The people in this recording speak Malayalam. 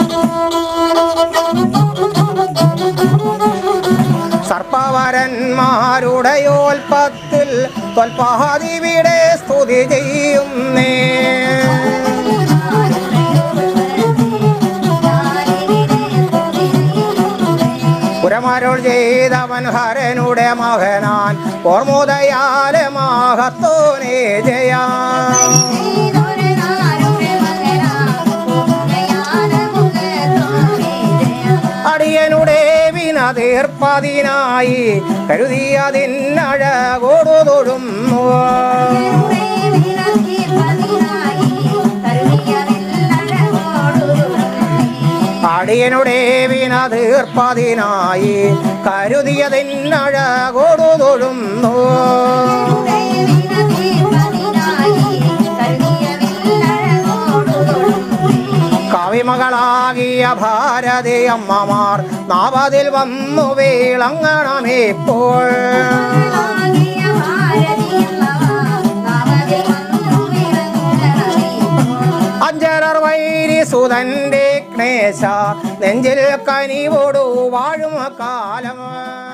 സർപ്പവരന്മാരുടെയോൽപ്പത്തിൽ തൊൽപാതിവിടെ സ്തുതി ചെയ്യുന്നേ പുരമരുൾ ചെയ്തവൻ ഹരനുടെ മകനാൻ ഓർമുദയാല മാഹത്തോനേ ജയാ അടിയനുടെ വിന തീർപ്പതിനായി കരുതിയതിനഴകോടു തൊഴുന്നു അടിയനുടെ വിന തീർപ്പതിനായി കരുതിയതിനഴകോടു തൊഴുന്നു കവിമകളാകിയ ഭാരതി അമ്മമാർ നാവതിൽ വന്നു വീളങ്ങണമേപ്പോൾ അഞ്ചരർ വൈരി സുതന്റെ ക്ലേശ നെഞ്ചിൽ കനിവോടു വാഴും കാലം